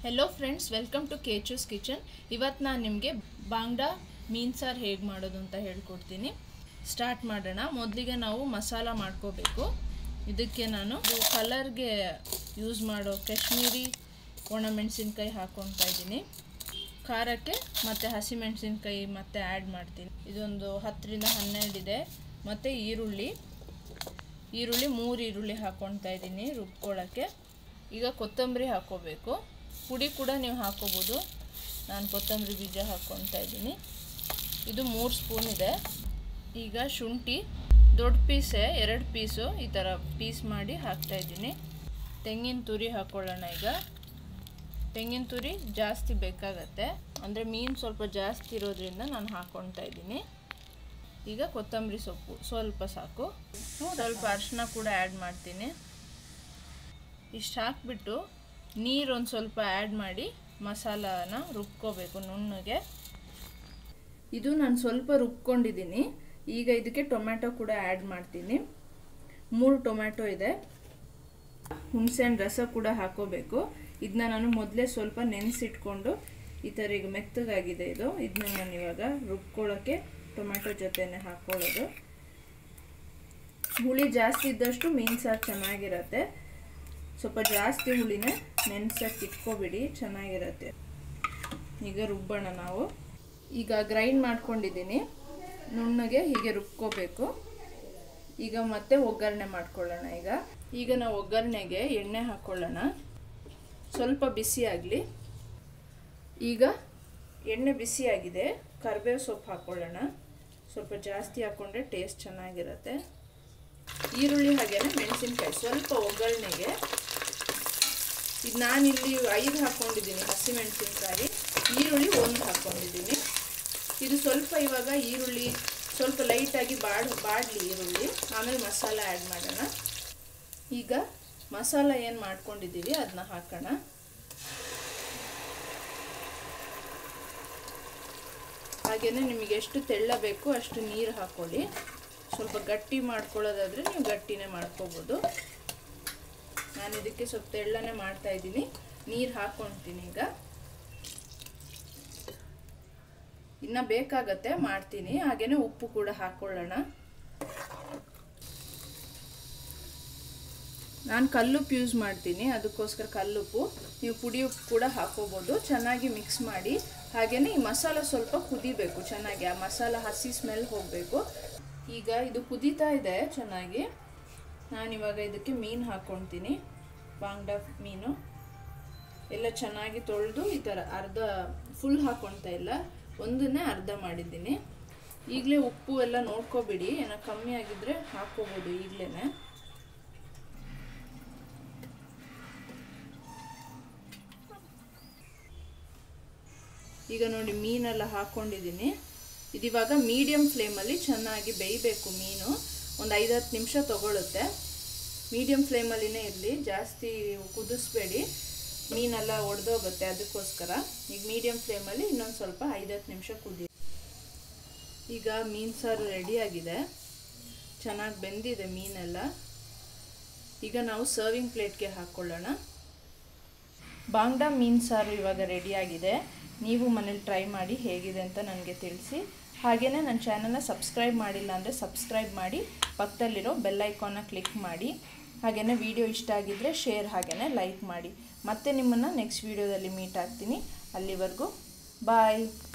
hello friends welcome to Kechu's kitchen ಇವತ್ತು ನಾನು ನಿಮಗೆ ಬಾಂಗ್ಡಾ ಮೀನು ಸಾರು ಹೇಗೆ ಮಾಡೋದು ಅಂತ ಹೇಳ್ಕೊಡ್ತೀನಿ ಸ್ಟಾರ್ಟ್ ಮಾಡೋಣ ಮೊದಲಿಗೆ ನಾವು ಮಸಾಲ ಮಾಡ್ಕೋಬೇಕು ಇದಕ್ಕೆ ನಾನು ಕಲರ್ಗೆ ಯೂಸ್ ಮಾಡೋ ಕಾಶ್ಮೀರಿ ಒಣಮೆಣಸಿನ್ಕಾಯಿ ಹಾಕ್ಕೊತಾ ಇದ್ದೀನಿ ಖಾರಕ್ಕೆ ಮತ್ತು ಹಸಿಮೆಣಸಿನ್ಕಾಯಿ ಮತ್ತೆ ಆ್ಯಡ್ ಮಾಡ್ತೀನಿ ಇದೊಂದು ಹತ್ತರಿಂದ ಹನ್ನೆರಡು ಇದೆ ಮತ್ತು ಈರುಳ್ಳಿ ಈರುಳ್ಳಿ ಮೂರು ಈರುಳ್ಳಿ ಹಾಕ್ಕೊತಾ ಇದ್ದೀನಿ ರುಬ್ಕೊಳ್ಳೋಕ್ಕೆ ಈಗ ಕೊತ್ತಂಬರಿ ಹಾಕ್ಕೋಬೇಕು ಪುಡಿ ಕೂಡ ನೀವು ಹಾಕ್ಕೋಬೋದು ನಾನು ಕೊತ್ತಂಬರಿ ಬೀಜ ಹಾಕ್ಕೊತಾ ಇದ್ದೀನಿ ಇದು ಮೂರು ಸ್ಪೂನ್ ಇದೆ ಈಗ ಶುಂಠಿ ದೊಡ್ಡ ಪೀಸೆ ಎರಡು ಪೀಸು ಈ ಥರ ಪೀಸ್ ಮಾಡಿ ಹಾಕ್ತಾಯಿದ್ದೀನಿ ತೆಂಗಿನ ತುರಿ ಹಾಕ್ಕೊಳ್ಳೋಣ ಈಗ ತೆಂಗಿನ ತುರಿ ಜಾಸ್ತಿ ಬೇಕಾಗತ್ತೆ ಅಂದರೆ ಮೀನು ಸ್ವಲ್ಪ ಜಾಸ್ತಿ ಇರೋದ್ರಿಂದ ನಾನು ಹಾಕ್ಕೊಳ್ತಾ ಇದ್ದೀನಿ ಈಗ ಕೊತ್ತಂಬರಿ ಸೊಪ್ಪು ಸ್ವಲ್ಪ ಸಾಕು ಸ್ವಲ್ಪ ಅರಿಶಿನ ಕೂಡ ಆ್ಯಡ್ ಮಾಡ್ತೀನಿ ಇಷ್ಟು ಹಾಕ್ಬಿಟ್ಟು ನೀರು ಒಂದು ಸ್ವಲ್ಪ ಆ್ಯಡ್ ಮಾಡಿ ಮಸಾಲಾನ ರುಬ್ಕೋಬೇಕು ನುಣ್ಣಗೆ ಇದು ನಾನು ಸ್ವಲ್ಪ ರುಬ್ಕೊಂಡಿದ್ದೀನಿ ಈಗ ಇದಕ್ಕೆ ಟೊಮ್ಯಾಟೊ ಕೂಡ ಆ್ಯಡ್ ಮಾಡ್ತೀನಿ ಮೂರು ಟೊಮ್ಯಾಟೊ ಇದೆ ಹುಣಸೆಹಣ್ಣು ರಸ ಕೂಡ ಹಾಕೋಬೇಕು ಇದನ್ನ ನಾನು ಮೊದಲೇ ಸ್ವಲ್ಪ ನೆನೆಸಿಟ್ಕೊಂಡು ಈ ಥರ ಈಗ ಮೆತ್ತಗಾಗಿದೆ ಇದು ಇದನ್ನ ನಾನು ಇವಾಗ ರುಬ್ಕೊಳ್ಳೋಕ್ಕೆ ಟೊಮ್ಯಾಟೊ ಜೊತೆನೆ ಹಾಕ್ಕೊಳ್ಳೋದು ಹುಳಿ ಜಾಸ್ತಿ ಇದ್ದಷ್ಟು ಮೀನು ಸಾರು ಚೆನ್ನಾಗಿರತ್ತೆ ಸ್ವಲ್ಪ ಜಾಸ್ತಿ ಹುಳಿನೇ ನೆನೆಸಕ್ಕೆ ಇಟ್ಕೊಬಿಡಿ ಚೆನ್ನಾಗಿರತ್ತೆ ಈಗ ರುಬ್ಬೋಣ ನಾವು ಈಗ ಗ್ರೈಂಡ್ ಮಾಡ್ಕೊಂಡಿದ್ದೀನಿ ನುಣ್ಣಗೆ ಹೀಗೆ ರುಬ್ಕೋಬೇಕು ಈಗ ಮತ್ತೆ ಒಗ್ಗರಣೆ ಮಾಡ್ಕೊಳ್ಳೋಣ ಈಗ ಈಗ ನಾವು ಒಗ್ಗರಣೆಗೆ ಎಣ್ಣೆ ಹಾಕ್ಕೊಳ್ಳೋಣ ಸ್ವಲ್ಪ ಬಿಸಿ ಆಗಲಿ ಈಗ ಎಣ್ಣೆ ಬಿಸಿಯಾಗಿದೆ ಕರಿಬೇವು ಸೊಪ್ಪು ಹಾಕ್ಕೊಳ್ಳೋಣ ಸ್ವಲ್ಪ ಜಾಸ್ತಿ ಹಾಕ್ಕೊಂಡ್ರೆ ಟೇಸ್ಟ್ ಚೆನ್ನಾಗಿರುತ್ತೆ ಈರುಳ್ಳಿ ಹಾಗೇನೆ ಮೆಣಸಿನ್ಕಾಯಿ ಸ್ವಲ್ಪ ಒಗ್ಗರಣೆಗೆ ಈಗ ನಾನಿಲ್ಲಿ ಐದು ಹಾಕ್ಕೊಂಡಿದ್ದೀನಿ ಹಸಿಮೆಣಸಿನ್ಕಾಯಿ ಈರುಳ್ಳಿ ಒಂದು ಹಾಕ್ಕೊಂಡಿದ್ದೀನಿ ಇದು ಸ್ವಲ್ಪ ಇವಾಗ ಈರುಳ್ಳಿ ಸ್ವಲ್ಪ ಲೈಟಾಗಿ ಬಾಡ್ ಬಾಡಲಿ ಈರುಳ್ಳಿ ಆಮೇಲೆ ಮಸಾಲ ಆ್ಯಡ್ ಮಾಡೋಣ ಈಗ ಮಸಾಲ ಏನು ಮಾಡ್ಕೊಂಡಿದ್ದೀವಿ ಅದನ್ನ ಹಾಕೋಣ ಹಾಗೆಯೇ ನಿಮಗೆ ಎಷ್ಟು ತೆಳ್ಳ ಬೇಕು ಅಷ್ಟು ನೀರು ಹಾಕ್ಕೊಳ್ಳಿ ಸ್ವಲ್ಪ ಗಟ್ಟಿ ಮಾಡ್ಕೊಳ್ಳೋದಾದರೆ ನೀವು ಗಟ್ಟಿನೇ ಮಾಡ್ಕೋಬೋದು ನಾನು ಇದಕ್ಕೆ ಸ್ವಲ್ಪ ತೆಳ್ಳನೆ ಮಾಡ್ತಾ ಇದ್ದೀನಿ ನೀರು ಹಾಕ್ಕೊಳ್ತೀನಿ ಈಗ ಇನ್ನು ಬೇಕಾಗತ್ತೆ ಮಾಡ್ತೀನಿ ಹಾಗೆಯೇ ಉಪ್ಪು ಕೂಡ ಹಾಕ್ಕೊಳ್ಳೋಣ ನಾನು ಕಲ್ಲುಪ್ಪು ಯೂಸ್ ಮಾಡ್ತೀನಿ ಅದಕ್ಕೋಸ್ಕರ ಕಲ್ಲುಪ್ಪು ನೀವು ಪುಡಿ ಉಪ್ಪು ಕೂಡ ಹಾಕೋಬೋದು ಚೆನ್ನಾಗಿ ಮಿಕ್ಸ್ ಮಾಡಿ ಹಾಗೆಯೇ ಈ ಮಸಾಲ ಸ್ವಲ್ಪ ಕುದಿಬೇಕು ಚೆನ್ನಾಗಿ ಆ ಮಸಾಲ ಹಸಿ ಸ್ಮೆಲ್ ಹೋಗಬೇಕು ಈಗ ಇದು ಕುದೀತಾ ಇದೆ ಚೆನ್ನಾಗಿ ನಾನಿವಾಗ ಇದಕ್ಕೆ ಮೀನು ಹಾಕ್ಕೊಳ್ತೀನಿ ಬಾಂಗ್ಡಾ ಮೀನು ಎಲ್ಲ ಚೆನ್ನಾಗಿ ತೊಳೆದು ಈ ಥರ ಅರ್ಧ ಫುಲ್ ಹಾಕ್ಕೊಳ್ತಾ ಇಲ್ಲ ಒಂದನ್ನೇ ಅರ್ಧ ಮಾಡಿದ್ದೀನಿ ಈಗಲೇ ಉಪ್ಪು ಎಲ್ಲ ನೋಡ್ಕೊಬಿಡಿ ಏನೋ ಕಮ್ಮಿ ಆಗಿದ್ರೆ ಹಾಕ್ಕೋಬೋದು ಈಗಲೇ ಈಗ ನೋಡಿ ಮೀನೆಲ್ಲ ಹಾಕ್ಕೊಂಡಿದ್ದೀನಿ ಇದಿವಾಗ ಮೀಡಿಯಮ್ ಫ್ಲೇಮಲ್ಲಿ ಚೆನ್ನಾಗಿ ಬೇಯಬೇಕು ಮೀನು ಒಂದು ಐದು ಹತ್ತು ನಿಮಿಷ ತೊಗೊಳುತ್ತೆ ಮೀಡಿಯಮ್ ಫ್ಲೇಮಲ್ಲಿನೇ ಇರಲಿ ಜಾಸ್ತಿ ಕುದಿಸ್ಬೇಡಿ ಮೀನೆಲ್ಲ ಒಡೆದೋಗುತ್ತೆ ಅದಕ್ಕೋಸ್ಕರ ಈಗ ಮೀಡಿಯಮ್ ಫ್ಲೇಮಲ್ಲಿ ಇನ್ನೊಂದು ಸ್ವಲ್ಪ ಐದು ಹತ್ತು ನಿಮಿಷ ಕುದಿ ಈಗ ಮೀನು ಸಾರು ರೆಡಿಯಾಗಿದೆ ಚೆನ್ನಾಗಿ ಬೆಂದಿದೆ ಮೀನೆಲ್ಲ ಈಗ ನಾವು ಸರ್ವಿಂಗ್ ಪ್ಲೇಟ್ಗೆ ಹಾಕ್ಕೊಳ್ಳೋಣ ಬಾಂಗ್ಡಾ ಮೀನು ಸಾರು ಇವಾಗ ರೆಡಿಯಾಗಿದೆ ನೀವು ಮನೇಲಿ ಟ್ರೈ ಮಾಡಿ ಹೇಗಿದೆ ಅಂತ ನನಗೆ ತಿಳಿಸಿ ಹಾಗೆಯೇ ನನ್ನ ಚಾನಲ್ನ ಸಬ್ಸ್ಕ್ರೈಬ್ ಮಾಡಿಲ್ಲ ಅಂದರೆ ಸಬ್ಸ್ಕ್ರೈಬ್ ಮಾಡಿ ಪಕ್ಕದಲ್ಲಿರೋ ಬೆಲ್ ಐಕಾನ್ನ ಕ್ಲಿಕ್ ಮಾಡಿ ಹಾಗೆಯೇ ವಿಡಿಯೋ ಇಷ್ಟ ಆಗಿದ್ದರೆ ಶೇರ್ ಹಾಗೆಯೇ ಲೈಕ್ ಮಾಡಿ ಮತ್ತೆ ನಿಮ್ಮನ್ನು ನೆಕ್ಸ್ಟ್ ವೀಡಿಯೋದಲ್ಲಿ ಮೀಟ್ ಆಗ್ತೀನಿ ಅಲ್ಲಿವರೆಗೂ ಬಾಯ್